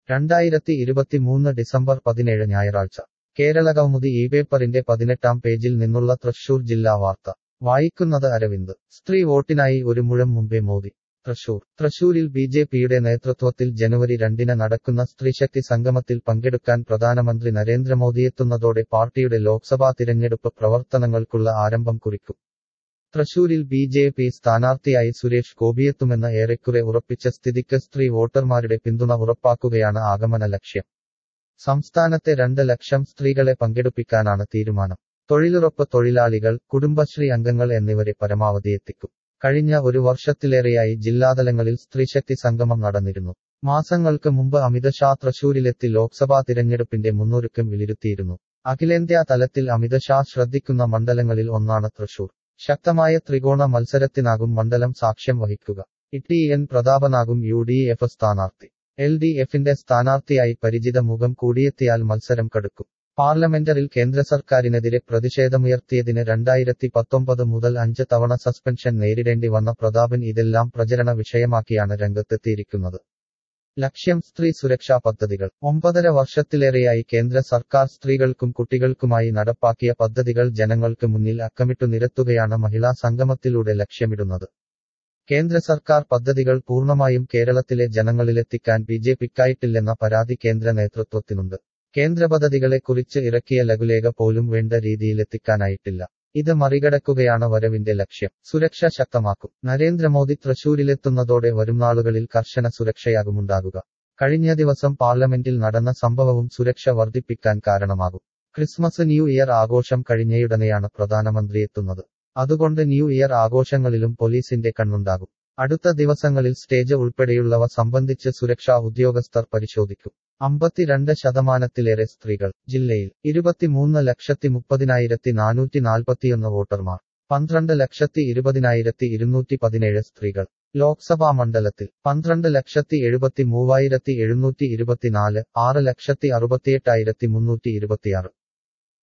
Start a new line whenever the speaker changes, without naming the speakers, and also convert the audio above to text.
രണ്ടായിരത്തി ഇരുപത്തിമൂന്ന് ഡിസംബർ പതിനേഴ് ഞായറാഴ്ച കേരളകൗമുദി ഈ പേപ്പറിന്റെ പതിനെട്ടാം പേജിൽ നിന്നുള്ള തൃശൂർ ജില്ലാ വാർത്ത വായിക്കുന്നത് അരവിന്ദ് സ്ത്രീ വോട്ടിനായി ഒരു മുഴം മുമ്പേ മോദി തൃശൂർ തൃശൂരിൽ ബി ജെ പിയുടെ നേതൃത്വത്തിൽ ജനുവരി രണ്ടിന് നടക്കുന്ന സ്ത്രീശക്തി സംഗമത്തിൽ പങ്കെടുക്കാൻ പ്രധാനമന്ത്രി നരേന്ദ്രമോദിയെത്തുന്നതോടെ പാർട്ടിയുടെ ലോക്സഭാ തിരഞ്ഞെടുപ്പ് പ്രവർത്തനങ്ങൾക്കുള്ള ആരംഭം കുറിക്കും തൃശൂരിൽ ബി ജെ പി സ്ഥാനാർത്ഥിയായി സുരേഷ് ഗോപിയെത്തുമെന്ന് ഏറെക്കുറെ ഉറപ്പിച്ച സ്ഥിതിക്ക് സ്ത്രീ വോട്ടർമാരുടെ പിന്തുണ ഉറപ്പാക്കുകയാണ് ആഗമന ലക്ഷ്യം സംസ്ഥാനത്തെ രണ്ട് ലക്ഷം സ്ത്രീകളെ പങ്കെടുപ്പിക്കാനാണ് തീരുമാനം തൊഴിലുറപ്പ് തൊഴിലാളികൾ കുടുംബശ്രീ അംഗങ്ങൾ എന്നിവരെ പരമാവധി എത്തിക്കും കഴിഞ്ഞ ഒരു വർഷത്തിലേറെയായി ജില്ലാതലങ്ങളിൽ സ്ത്രീശക്തി സംഗമം നടന്നിരുന്നു മാസങ്ങൾക്ക് മുമ്പ് അമിത് ഷാ തൃശൂരിലെത്തി ലോക്സഭാ തിരഞ്ഞെടുപ്പിന്റെ മുന്നൊരുക്കം വിലയിരുത്തിയിരുന്നു അഖിലേന്ത്യാ തലത്തിൽ അമിത് ഷാ ശ്രദ്ധിക്കുന്ന മണ്ഡലങ്ങളിൽ ഒന്നാണ് തൃശൂർ ശക്തമായ ത്രികോണ മത്സരത്തിനാകും മണ്ഡലം സാക്ഷ്യം വഹിക്കുക ഇ എൻ പ്രതാപനാകും യു ഡി എഫ് സ്ഥാനാർത്ഥി എൽ ഡി എഫിന്റെ സ്ഥാനാർത്ഥിയായി പരിചിത മുഖം കൂടിയെത്തിയാൽ മത്സരം കടുക്കും പാർലമെന്ററിൽ കേന്ദ്ര സർക്കാരിനെതിരെ പ്രതിഷേധമുയർത്തിയതിന് രണ്ടായിരത്തി പത്തൊമ്പത് മുതൽ അഞ്ച് തവണ സസ്പെൻഷൻ നേരിടേണ്ടി വന്ന പ്രതാപൻ ഇതെല്ലാം പ്രചരണ വിഷയമാക്കിയാണ് രംഗത്തെത്തിയിരിക്കുന്നത് ലക്ഷ്യം സ്ത്രീ സുരക്ഷാ പദ്ധതികൾ ഒമ്പതര വർഷത്തിലേറെയായി കേന്ദ്ര സർക്കാർ സ്ത്രീകൾക്കും കുട്ടികൾക്കുമായി നടപ്പാക്കിയ പദ്ധതികൾ ജനങ്ങൾക്ക് മുന്നിൽ അക്കമിട്ടു നിരത്തുകയാണ് മഹിളാ സംഗമത്തിലൂടെ ലക്ഷ്യമിടുന്നത് കേന്ദ്ര സർക്കാർ പദ്ധതികൾ പൂർണ്ണമായും കേരളത്തിലെ ജനങ്ങളിലെത്തിക്കാൻ ബി ജെ പിക്കായിട്ടില്ലെന്ന പരാതി കേന്ദ്ര നേതൃത്വത്തിനുണ്ട് കേന്ദ്ര പദ്ധതികളെക്കുറിച്ച് ഇറക്കിയ ലഘുലേഖ പോലും വേണ്ട രീതിയിലെത്തിക്കാനായിട്ടില്ല ഇത് മറികടക്കുകയാണ് വരവിന്റെ ലക്ഷ്യം സുരക്ഷ ശക്തമാക്കും നരേന്ദ്രമോദി തൃശൂരിലെത്തുന്നതോടെ വരുംനാളുകളിൽ കർശന സുരക്ഷയാകുമുണ്ടാകുക കഴിഞ്ഞ ദിവസം പാർലമെന്റിൽ നടന്ന സംഭവവും സുരക്ഷ വർദ്ധിപ്പിക്കാൻ കാരണമാകും ക്രിസ്മസ് ന്യൂ ഇയർ ആഘോഷം കഴിഞ്ഞയുടനെയാണ് പ്രധാനമന്ത്രി എത്തുന്നത് അതുകൊണ്ട് ന്യൂ ഇയർ ആഘോഷങ്ങളിലും പോലീസിന്റെ കണ്ണുണ്ടാകും അടുത്ത ദിവസങ്ങളിൽ സ്റ്റേജ് ഉൾപ്പെടെയുള്ളവ സംബന്ധിച്ച് സുരക്ഷാ ഉദ്യോഗസ്ഥർ പരിശോധിക്കും അമ്പത്തിരണ്ട് ശതമാനത്തിലേറെ സ്ത്രീകൾ ജില്ലയിൽ ഇരുപത്തിമൂന്ന് ലക്ഷത്തി മുപ്പതിനായിരത്തി നാനൂറ്റി നാൽപ്പത്തിയൊന്ന് വോട്ടർമാർ പന്ത്രണ്ട് ലക്ഷത്തി ഇരുപതിനായിരത്തി ഇരുന്നൂറ്റി പതിനേഴ് സ്ത്രീകൾ ലോക്സഭാ മണ്ഡലത്തിൽ പന്ത്രണ്ട് ലക്ഷത്തി എഴുപത്തി മൂവായിരത്തി എഴുന്നൂറ്റി ഇരുപത്തിനാല് ആറ് ലക്ഷത്തി അറുപത്തിയെട്ടായിരത്തി മുന്നൂറ്റി ഇരുപത്തിയാറ്